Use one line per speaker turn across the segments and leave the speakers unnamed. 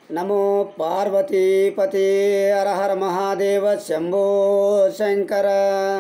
నమో పార్వతీపతి హర హర మహాదేవ శంభో శంకర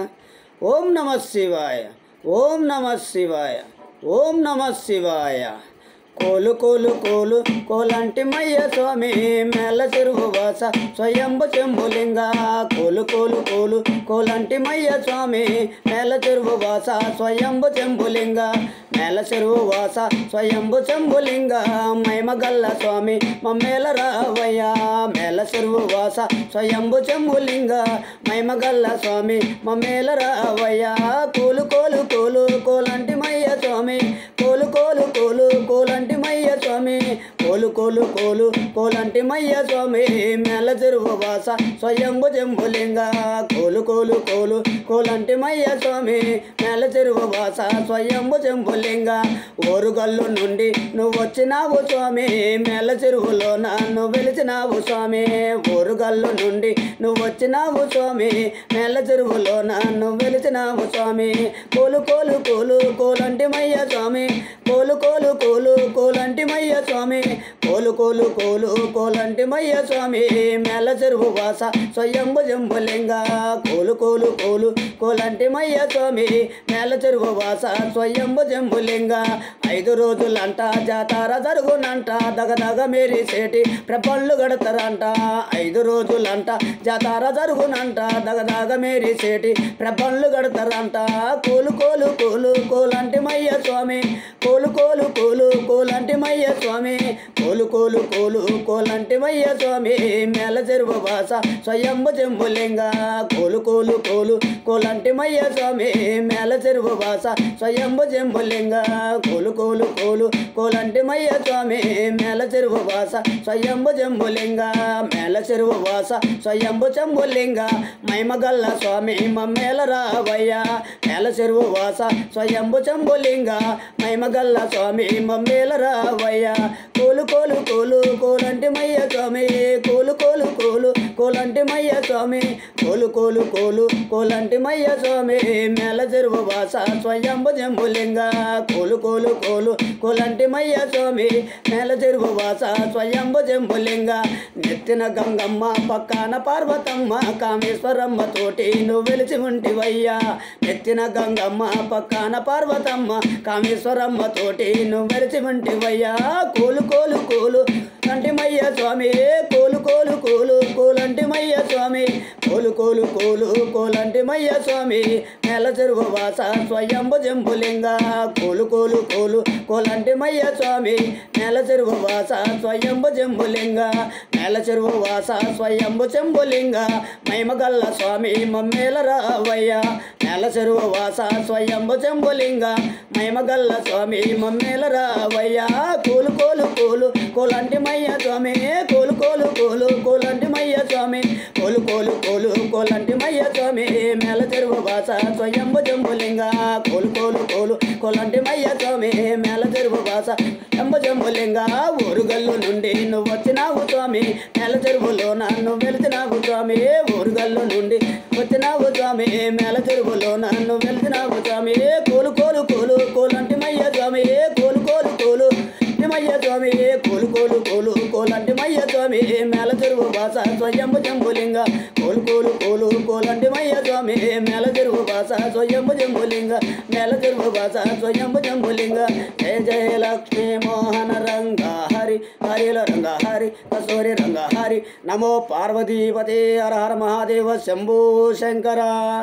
ఓం నమ శివాయ ఓం నమ శివాయ ఓం నమ శివాయ కోలు కోలు కోలు కోలంటి మయ్య స్వామి మేల చెరువు వాస స్వయంభు చెంబులింగ కోలు కోలు కోలు కోలంటి మయ్య స్వామి మేల చెరువు వాస స్వయంభు చెంబులింగ మేల చెరువు వాస స్వయంభు చెంబులింగ మైమగల్ల స్వామి మమ్మేల రావయ్య మేల చెరువు వాస స్వయంభు చెంబులింగ మైమగల్ల స్వామి మమ్మేల రావయ్య కోలు కోలు కోలు కోలంటి మయ్య స్వామి కోలు కోలు కోలు కోలంటి మయ్య స్వామి కోలు కోలు కోలు కోలంటి మయ్య స్వామి మేల చెరువు వాస స్వయంభు జంబులింగ కోలు కోలు కోలు కోలంటి మయ్య స్వామి మేల చెరువు వాస స్వయంభు జంబులింగ ఓరుగల్లు నుండి నువ్వు వచ్చినావు స్వామి మేల చెరువులో నన్ను వెలిచినావు స్వామి ఓరుగల్లు నుండి నువ్వు వచ్చినావు స్వామి మేల చెరువులో నన్ను వెలిచినావు స్వామి కోలు కోలు కోలు కోలంటి మయ్య స్వామి కోలు కోలు కోలు కోలంటి మయ్య స్వామి కోలు కోలు కోలు కోలంటి మయ్య స్వామి మేల చెరువు వాస స్వయంభు జంబులింగ కోలు కోలు కోలు కోలంటి మయ్య స్వామి మేల చెరువు వాస స్వయంభు జంబులింగ ఐదు రోజులంట జాతార జరుగునంట దగదగ మేరీ సేటి ప్రపళ్ళు గడతారంట ఐదు రోజులంట జాతార జరుగునంట దగదగ మేరీ సేటి ప్రపళ్ళు గడతారంట కోలు కోలు కోలు కోలంటి మయ్య స్వామి కోలు కోలు కోలు కోలంటి మయ్య స్వామి కోలు కోలు కోలు కోలంటి మయ్య స్వామి మేల చెరువు వాస స్వయంభు జంబులింగ కోలు కోలు కోలు కోలంటి మయ్య స్వామి మేల చెరువు వాస స్వయంభు జంబులింగ కోలు కోలు కోలు కోలంటి మయ్య స్వామి మేల చెరువు వాస స్వయంభు జంబులింగ మేల చెరువు వాస స్వయంభు జంబులింగ మైమగల్ల స్వామి మమ్మేల రావయ్య మేల చెరువు వాస స్వయంభు జంబులింగ మైమగల్ల స్వామి మమ్మేల రావయ్య కోలు కోలు కోలు కోలంటి మయ్య స్వామి కోలు కోలు కోలు కోలంటి మయ్య స్వామి కోలు కోలు కోలు కోలంటి మయ్య స్వామి మేల చెరువు వాస స్వయంభు జంబులింగ కోలు కోలు కోలు కోలంటి మయ్య స్వామి మేల చెరువు వాస స్వయంభు జంబులింగ నెత్తిన గంగమ్మ పక్కన పార్వతమ్మ కామేశ్వరమ్మ తోటి నువ్వు వెలిచి ఉంటివయ్యా నెత్తిన గంగమ్మ పక్కన పార్వతమ్మ కామేశ్వరమ్మ తోటి నువ్వు వెలిచి ఉంటివయ్యా కోలు కోలు కోలు కంటి మయ్య స్వామి కోలు కోలు కోలు కోలంటి మయ్య స్వామి కోలు కోలు కోలు కోలంటి మయ్య స్వామి నెల చెరువు వాస స్వయంభు జంబులింగ కోలు కోలు కోలు కోలంటి మయ్య స్వామి నెల చెరువు వాస స్వయంభు జంబులింగ నెల చెరువు వాస స్వయంభు చెంబులింగ మైమగల్ల స్వామి మమ్మేల రావయ్య నెల చెరువు వాస స్వయంభు చెంబులింగ మైమగల్ల స్వామి మమ్మేల రావయ్య కోలు కోలు కోలు కోలంటి మయ్య స్వామి కోలు కోలు కోలు కోలంటి మయ్య స్వామి కోలు కోలు కోలు కోలంటి మయ్య స్వామి మేల చెరువు వాస స్వయంభు జంబులింగ కోలు కోలు కోలు కోలంటి మయ్య స్వామి మేల చెరువు వాస జంబు జంబులింగ ఊరుగల్లు నుండి నువ్వు వచ్చినావు స్వామి మేల చెరువులో నన్ను వెలిచినావు స్వామి ఊరుగల్లు నుండి వచ్చినావు స్వామి మేల చెరువులో నన్ను వెలిచినావు స్వామి కోలు కోలు కోలు కోలంటి మయ్య స్వామి కోలు కోలు కోలు మయ్య స్వామి కోలు కోలు కోలు కోలంటి మయ్య స్వామి మేల చెరువు భాష స్వయంభు జంబులింగ కోలు కోలు కోలు కోలంటి మయ్య స్వామి మేల చెరువు భాష స్వయంభు జంబులింగ మేల చెరువు భాష స్వయంభు జంబులింగ జయ జయ లక్ష్మీ మోహన రంగ హరి హరిల రంగ హరి కసూరి రంగ హరి నమో పార్వతీపతి హర హర మహాదేవ శంభూ శంకర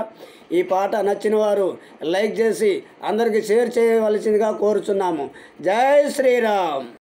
ఈ పాట నచ్చిన వారు లైక్ చేసి అందరికీ షేర్ చేయవలసిందిగా కోరుచున్నాము జై శ్రీరామ్